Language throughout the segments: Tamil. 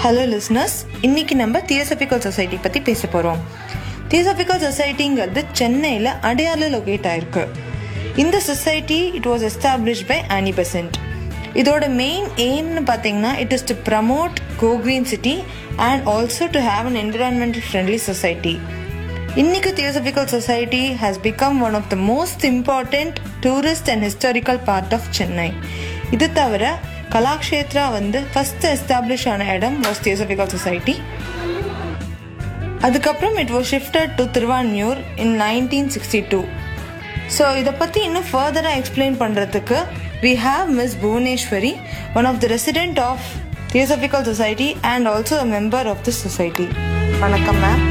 ஹலோ லிஸ்னஸ் இன்னைக்கு நம்ம தியோசபிக்கல் சொசைட்டி பற்றி பேச போகிறோம் தியோசபிக்கல் சொசைட்டிங்கிறது சென்னையில் அடையாறில் லொக்கேட் ஆயிருக்கு இந்த society it was establish by Annie Besant இதோட மெயின் எய்ம்னு பார்த்தீங்கன்னா it is to promote go green city and also to have an environmental friendly society இன்னைக்கு theosophical society has become one of the most important tourist and historical part of Chennai இது தவிர கலாக்ஷேத்ரா வந்து ஃபர்ஸ்ட் எஸ்டாப்ளிஷ் ஆன இடம் வாஸ் தியோசபிக்கல் சொசைட்டி அதுக்கப்புறம் it was shifted to Thiruvanmiyur in nineteen sixty two so இதை பற்றி இன்னும் ஃபர்தராக எக்ஸ்பிளைன் பண்ணுறதுக்கு we have miss Bhuvaneswari one of the resident of theosophical society and also a member of this society வணக்கம் ma'am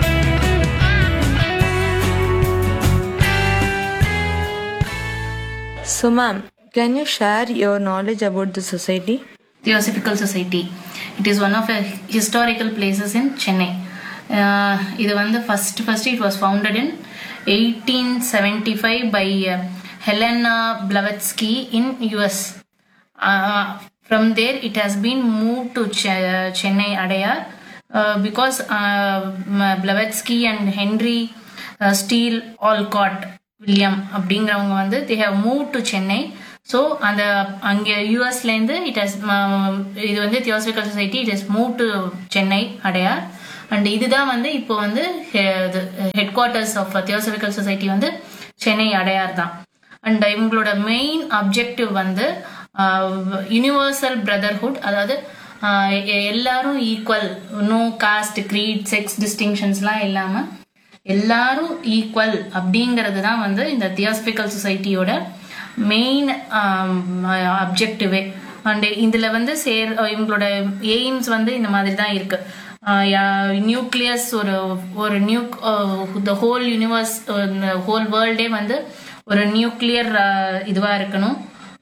So, ma'am, can you share your knowledge about the society? Theosophical Society. It is one of the historical places in Chennai. Uh, இது வந்து first first it was founded in eighteen seventy five by Helena Blavatsky in US from there it has been move to Chennai Adyar because Blavatsky and Henry Steel Olcott William அப்படிங்கிறவங்க வந்து they have move to Chennai so அந்த அங்கே யூஎஸ்லேருந்து இட் ஹஸ் இது வந்து theosophical society it has move to Chennai Adyar and இதுதான் வந்து இப்போ வந்து headquarters of theosophical society வந்து சென்னை அடையார் தான் அண்ட் இவங்களோட மெயின் அப்ஜெக்டிவ் வந்து யூனிவர்சல் பிரதர்ஹுட் அதாவது எல்லாரும் equal no caste creed sex டிஸ்டிங்ஷன்ஸ்லாம் இல்லாமல் எல்லாரும் ஈக்குவல் அப்படிங்கிறது தான் வந்து இந்த தியோசபிக்கல் சொசைட்டியோட மெயின் அப்ஜெக்டிவே அண்ட் இதில் வந்து சேர் இவங்களோட எய்ம்ஸ் வந்து இந்த மாதிரி தான் இருக்கு நியூக்ளியஸ் ஒரு ஒரு new the whole universe whole வேர்ல்டே வந்து ஒரு நியூக்ளியர் இதுவாக இருக்கணும்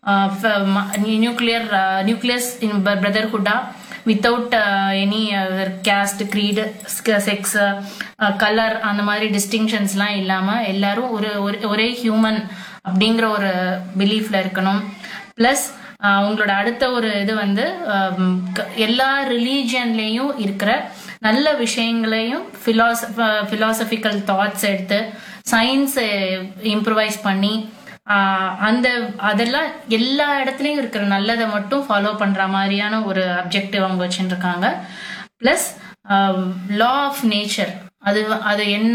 நியூக்ளியர் நியூக்ளியஸ் இன் பிரதர்ஹுட்டா without any caste creed sex colour அந்த மாதிரி டிஸ்டிங்ஷன்ஸ்லாம் இல்லாமல் எல்லாரும் ஒரு ஒரே ஹியூமன் அப்படிங்கிற ஒரு பிலீஃப்ல இருக்கணும் ப்ளஸ் அவங்களோட அடுத்த ஒரு இது வந்து எல்லா ரிலீஜியன்லேயும் இருக்கிற நல்ல விஷயங்களையும் ஃபிலாசபிக்கல் தாட்ஸ் எடுத்து சயின்ஸை இம்ப்ரூவைஸ் பண்ணி அந்த அதெல்லாம் எல்லா இடத்துலையும் இருக்கிற நல்லதை மட்டும் ஃபாலோ பண்ற மாதிரியான ஒரு அப்ஜெக்டிவ் அவங்க வச்சுருக்காங்க ப்ளஸ் லா ஆஃப் நேச்சர் அது அது என்ன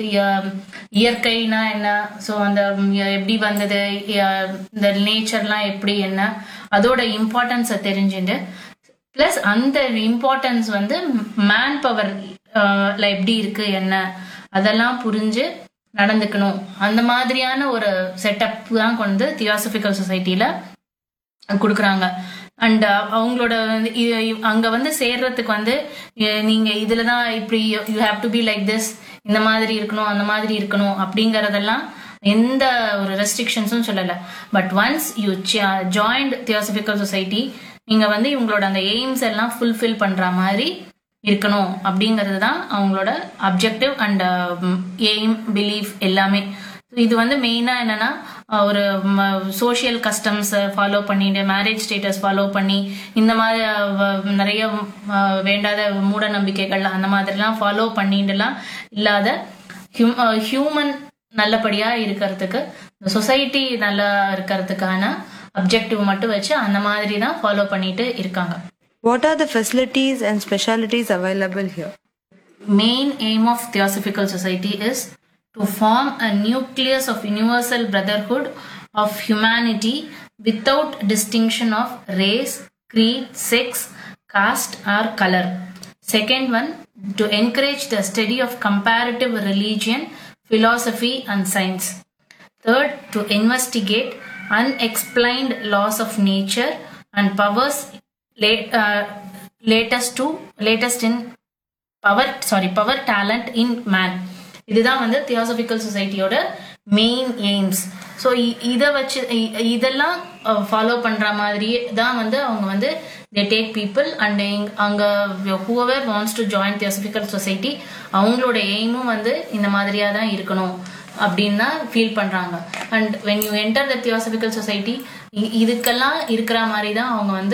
இயற்கைனா என்ன ஸோ அந்த எப்படி வந்தது இந்த நேச்சர்லாம் எப்படி என்ன அதோட இம்பார்ட்டன்ஸை தெரிஞ்சுட்டு ப்ளஸ் அந்த இம்பார்ட்டன்ஸ் வந்து மேன் பவர்ல எப்படி இருக்கு என்ன அதெல்லாம் புரிஞ்சு நடந்துக்கணும் அந்த மாதிரியான ஒரு செட்டப் தான் கொண்டு தியோசபிக்கல் சொசைட்டில கொடுக்குறாங்க அண்ட் அவங்களோட அங்க வந்து சேர்றதுக்கு வந்து நீங்க இதுலதான் இப்படி you have to be like this இந்த மாதிரி இருக்கணும் அந்த மாதிரி இருக்கணும் அப்படிங்கறதெல்லாம் எந்த ஒரு ரெஸ்ட்ரிக்ஷன்ஸும் சொல்லல but once you joined theosophical society நீங்க வந்து இவங்களோட அந்த எய்ம்ஸ் எல்லாம் ஃபுல்ஃபில் பண்ற மாதிரி இருக்கணும் அப்படிங்கிறது தான் அவங்களோட அப்ஜெக்டிவ் அண்ட் எய்ம் பிலீஃப் எல்லாமே இது வந்து மெயினா என்னன்னா ஒரு சோசியல் கஸ்டம்ஸ் ஃபாலோ பண்ணிட்டு மேரேஜ் ஸ்டேட்டஸ் ஃபாலோ பண்ணி இந்த மாதிரி நிறைய வேண்டாத மூட நம்பிக்கைகள் அந்த மாதிரிலாம் ஃபாலோ பண்ணிட்டுலாம் இல்லாத ஹியூமன் நல்லபடியா இருக்கிறதுக்கு சொசைட்டி நல்லா இருக்கிறதுக்கான அப்ஜெக்டிவ் மட்டும் வச்சு அந்த மாதிரி தான் ஃபாலோ பண்ணிட்டு இருக்காங்க What are the facilities and specialities available here? Main aim of Theosophical Society is to form a nucleus of universal brotherhood of humanity without distinction of race, creed, sex, caste, or color. Second one, to encourage the study of comparative religion, philosophy, and science. Third, to investigate unexplained laws of nature and powers late, uh, latest to latest in power sorry power talent in man இதுதான் வந்து தியோசபிக்கல் சொசைட்டியோட மெயின் எய்ம்ஸ் ஸோ இதை வச்சு இதெல்லாம் ஃபாலோ பண்ற மாதிரி தான் வந்து அவங்க வந்து தே டேக் பீப்புள் அண்ட் அங்க whoever wants to join theosophical society அவங்களோட எய்மும் வந்து இந்த மாதிரியா தான் இருக்கணும் அப்படின்னு தான் ஃபீல் பண்றாங்க and when you enter the theosophical society இதுக்கெல்லாம் இருக்கிற மாதிரி தான் அவங்க வந்து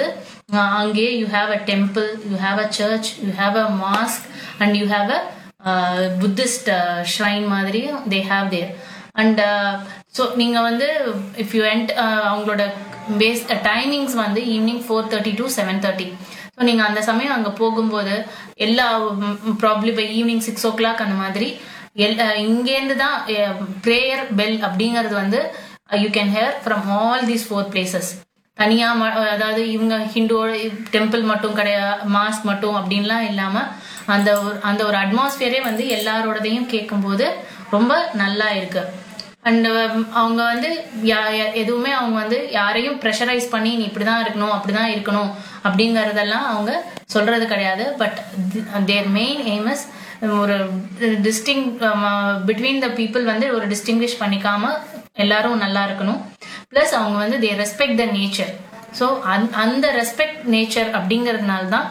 அஹ் அங்கேயே you have a temple you have a church you have a mosque and you have a Buddhist shrine மாதிரி they have there and so நீங்கள் வந்து இஃப் யூ என்ட் அவங்களோட பேஸ் டைமிங்ஸ் வந்து evening four thirty to seven thirty so நீங்கள் அந்த சமயம் அங்கே போகும்போது எல்லா ப்ராப்ளம் இப்போ ஈவினிங் சிக்ஸ் ஓ கிளாக் அந்த மாதிரி எல் இங்கேருந்து தான் ப்ரேயர் பெல் அப்படிங்கிறது வந்து you can hear from all these four places தனியா ம- அதாவது இவங்க ஹிந்து டெம்பிள் மட்டும் கிடையாது மாஸ்க் மட்டும் அப்படின்லாம் இல்லாம அந்த ஒரு அந்த ஒரு அட்மாஸ்பியரே வந்து எல்லாரோடதையும் கேட்கும்போது ரொம்ப நல்லா இருக்கு அண்ட் அவங்க வந்து யா- யா- எதுவுமே அவங்க வந்து யாரையும் ப்ரெஷரைஸ் பண்ணி நீ இப்படிதான் இருக்கணும் அப்படிதான் இருக்கணும் அப்படிங்கறதெல்லாம் அவங்க சொல்றது கிடையாது but their main aim is ஒரு டிஸ்டிங் பிட்வீன் த பீப்புள் வந்து ஒரு டிஸ்டிங்விஷ் பண்ணிக்காம எல்லாரும் நல்லா இருக்கணும் ப்ளஸ் அவங்க வந்து they respect the nature so அந்த ரெஸ்பெக்ட் நேச்சர் அப்படிங்கிறதுனால தான்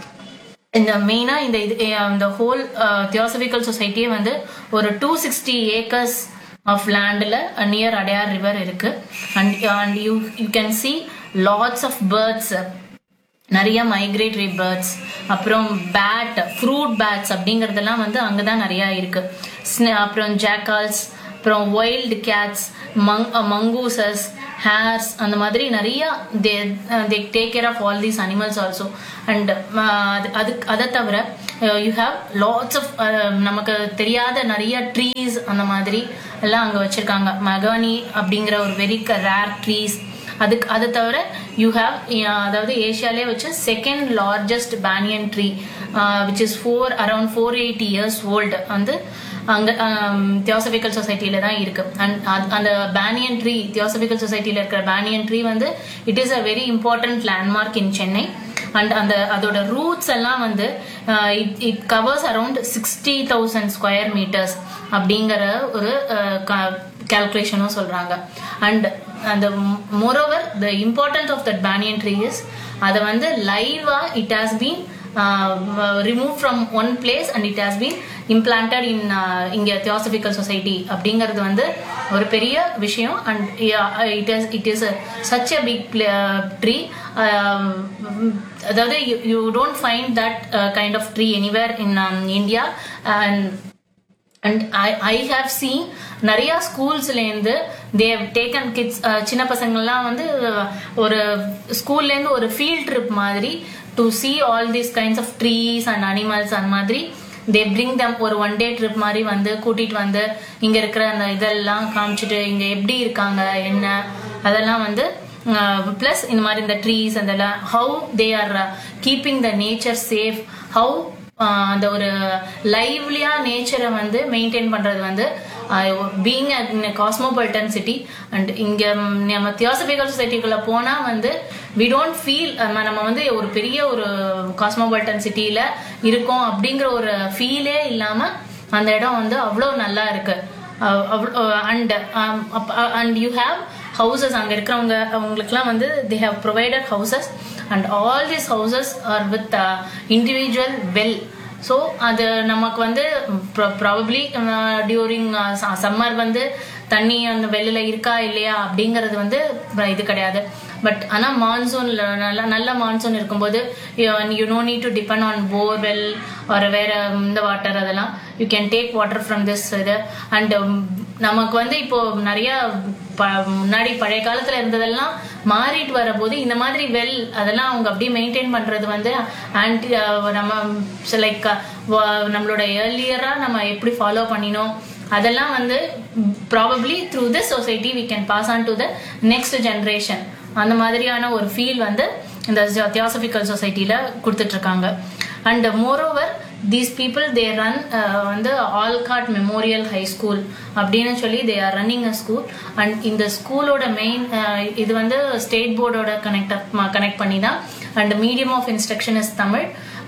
இந்த மெயினா இந்த இது இந்த ஹோல் தியோசபிக்கல் சொசைட்டியே வந்து ஒரு டூ சிக்ஸ்டி ஏக்கர்ஸ் ஆஃப் லேண்டில் நியர் அடையார் ரிவர் இருக்கு and and you you can see lots of birds நிறைய மைக்ரேட்டரி பேர்ட்ஸ் அப்புறம் பேட் ஃப்ரூட் பேட்ஸ் அப்படிங்கறதெல்லாம் வந்து அங்கதான் நிறைய இருக்கு Sna- அப்புறம் ஜாக்கால்ஸ் அப்புறம் வைல்டு கேட்ஸ் மங் மங்கூசஸ் ஹேர்ஸ் அந்த மாதிரி நிறைய they they take care of all these animals also and அது அதை தவிர யூ ஹாவ் லாட்ஸ் ஆஃப் நமக்கு தெரியாத நிறைய ட்ரீஸ் அந்த மாதிரி எல்லாம் அங்கே வச்சிருக்காங்க மகானி அப்படிங்கிற ஒரு வெரி ரேர் ட்ரீஸ் அதுக்கு அதை தவிர யூ ஹாவ் அதாவது ஏஷியாலே வச்சு second largest banyan tree which is four around four eighty years old வந்து அங்க தியோசபிக்கல் சொசைட்டில தான் இருக்கு அண்ட் அந்த பேனியன் ட்ரீ தியோசபிக்கல் சொசைட்டில இருக்கிற பேனியன் ட்ரீ வந்து it is a very important landmark in Chennai and அந்த அதோட ரூட்ஸ் எல்லாம் வந்து it it covers around sixty thousand square metres அப்படிங்கிற ஒரு கால்குலேஷனும் சொல்றாங்க அண்ட் அந்த moreover the importance of that banyan tree is அதை வந்து லைவா it has been remove from one place and it has been implanted in இங்க தியோசபிக்கல் சொசைட்டி அப்படிங்கிறது வந்து ஒரு பெரிய விஷயம் and it is it is such a big tree அதாவது you don't find that kind of tree anywhere in India and and I I have seen நிறைய ஸ்கூல்ஸ்லேருந்து தேவ் டேக்கன் கிட்ஸ் சின்ன பசங்கள்லாம் வந்து ஒரு ஸ்கூல்லேருந்து ஒரு ஃபீல்ட் ட்ரிப் மாதிரி to see all these kinds of trees and animals அந்த மாதிரி தே பிரிங் தம் ஒரு ஒன் டே ட்ரிப் மாதிரி வந்து கூட்டிட்டு வந்து இங்க இருக்கிற அந்த இதெல்லாம் காமிச்சிட்டு இங்க எப்படி இருக்காங்க என்ன அதெல்லாம் வந்து ப்ளஸ் இந்த மாதிரி இந்த ட்ரீஸ் அதெல்லாம் how they are keeping the nature safe how அந்த ஒரு லைவ்லியா நேச்சரை வந்து மெயின்டைன் பண்றது வந்து பீங் காஸ்மோபாலிட்டன் சிட்டி அண்ட் இங்க நம்ம தியோசபிக்கல் சொசைட்டிக்குள்ள போனா வந்து வி டோன்ட் ஃபீல் நம்ம வந்து ஒரு பெரிய ஒரு காஸ்மோபாலிட்டன் சிட்டியில இருக்கோம் அப்படிங்கிற ஒரு ஃபீலே இல்லாம அந்த இடம் வந்து அவ்வளோ நல்லா இருக்கு and and you have houses அங்க இருக்கிறவங்க அவங்களுக்குலாம் வந்து they have provided houses and all these houses are with individual well so அது நமக்கு வந்து ப்ராபப்ளி டியூரிங் சம்மர் வந்து தண்ணி அந்த வெளியில இருக்கா இல்லையா அப்படிங்கிறது வந்து இது கிடையாது பட் ஆனால் மான்சூன்ல நல்ல நல்ல மான்சூன் இருக்கும்போது you no need to depend on borewell ஒரு வேற இந்த வாட்டர் அதெல்லாம் you can take water from this இது அண்ட் நமக்கு வந்து இப்போ நிறைய முன்னாடி பழைய காலத்துல இருந்ததெல்லாம் மாறிட்டு வரபோது இந்த மாதிரி வெல் அதெல்லாம் அவங்க அப்படியே மெயின்டைன் பண்றது வந்து ஆன்டி நம்ம லைக் நம்மளோட ஏர்லியரா நம்ம எப்படி ஃபாலோ பண்ணினோம் அதெல்லாம் வந்து probably through this society we can pass on to the next generation அந்த மாதிரியான ஒரு ஃபீல் வந்து இந்த தியோசபிக்கல் சொசைட்டில கொடுத்துட்டு இருக்காங்க and moreover these people they run வந்து ஆல்காட் மெமோரியல் ஹை ஸ்கூல் அப்படின்னு சொல்லி they are running a school and இந்த ஸ்கூலோட மெயின் இது வந்து ஸ்டேட் போர்டோட கனெக்ட் கனெக்ட் பண்ணி தான் and medium of instruction is Tamil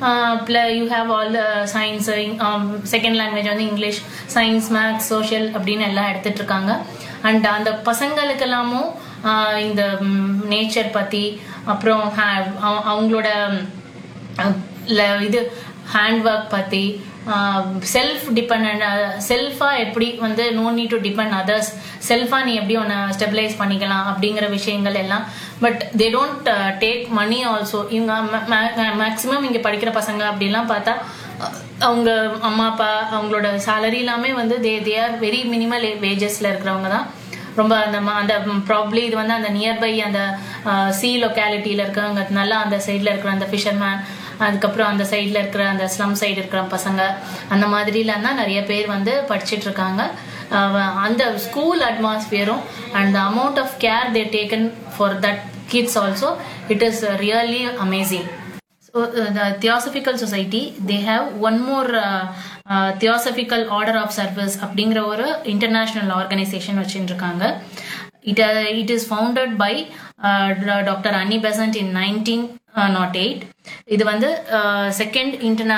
you have all science second language வந்து இங்கிலீஷ் சயின்ஸ் மேத்ஸ் சோஷியல் அப்படின்னு எல்லாம் எடுத்துட்டு இருக்காங்க அண்ட் அந்த பசங்களுக்கெல்லாமும் இந்த நேச்சர் பத்தி அப்புறம் அவங்களோட இது ஹேண்ட் ஒர்க் பத்தி செல்ஃப் டிபெண்ட் செல்ஃபா எப்படி வந்து no need to depend others செல்ஃபா நீ எப்படி ஒன்று ஸ்டெபிலைஸ் பண்ணிக்கலாம் அப்படிங்கிற விஷயங்கள் எல்லாம் but they don't take money also இவங்க மேக்ஸிமம் இங்கே படிக்கிற பசங்க அப்படிலாம் பார்த்தா அஹ், அவங்க அம்மா அப்பா அவங்களோட சேலரி எல்லாமே வந்து they they are very minimal வேஜஸ்ல இருக்கிறவங்க தான் ரொம்ப அந்த ம- அந்த ப்ராப்ளி இது வந்து அந்த நியர்பை அந்த சி லொக்காலிட்டியில் இருக்கிறவங்க நல்லா அந்த சைடில் இருக்கிற அந்த ஃபிஷர்மேன் அதுக்கப்புறம் அந்த சைடில் இருக்கிற அந்த ஸ்லம் சைடு இருக்கிற பசங்க அந்த மாதிரிலாம் தான் நிறைய பேர் வந்து படிச்சிட்டு இருக்காங்க அஹ் அந்த ஸ்கூல் அட்மாஸ்பியரும் and the amount of care they taken for that kids also it is really amazing So uh, the Theosophical Society, they have one more uh, uh, Theosophical Order of Service அப்படிங்கிற ஒரு இன்டர்நேஷ்னல் ஆர்கனைசேஷன் வச்சுருக்காங்க it it is founded by doctor Annie Besant in nineteen nought eight இது வந்து செகண்ட் இன்டர்நா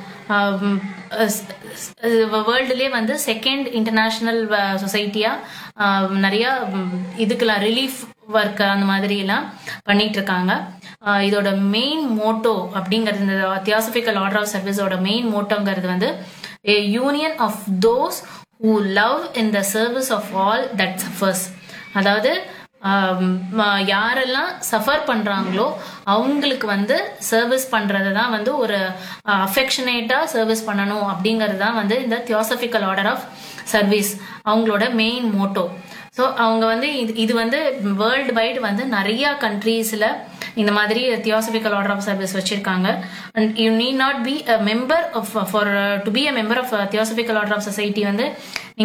வேர்ல்டுலேயே வந்து செகண்ட் இன்டர்நேஷ்னல் சொசைட்டியாக நிறைய ம், இதுக்கெல்லாம் ரிலீஃப் ஒர்க் அந்த மாதிரி எல்லாம் பண்ணிட்டு இருக்காங்க ஆஹ் இதோட மெயின் மோட்டோ அப்படிங்கிறது இந்த தியாசபிக்கல் ஆர்டர் ஆஃப் சர்வீஸோட மெயின் மோட்டோங்கிறது வந்து a union of those who love in the service of all that suffers அதாவது ஆம், ம- யாரெல்லாம் சஃபர் பண்றாங்களோ அவங்களுக்கு வந்து சர்வீஸ் பண்றது தான் வந்து ஒரு அஃபெக்ஷனேட்டா சர்வீஸ் பண்ணணும் அப்படிங்கிறது தான் வந்து இந்த தியோசபிக்கல் ஆர்டர் ஆஃப் சர்வீஸ் அவங்களோட மெயின் மோட்டோ ஸோ அவங்க வந்து இது இது வந்து வேர்ல்டு வைடு வந்து நிறைய கண்ட்ரீஸில் இந்த மாதிரி தியோசபிக்கல் ஆர்டர் ஆஃப் சர்வீஸ் வச்சிருக்காங்க and you need not be a member of for to be a member of theosophical order of society வந்து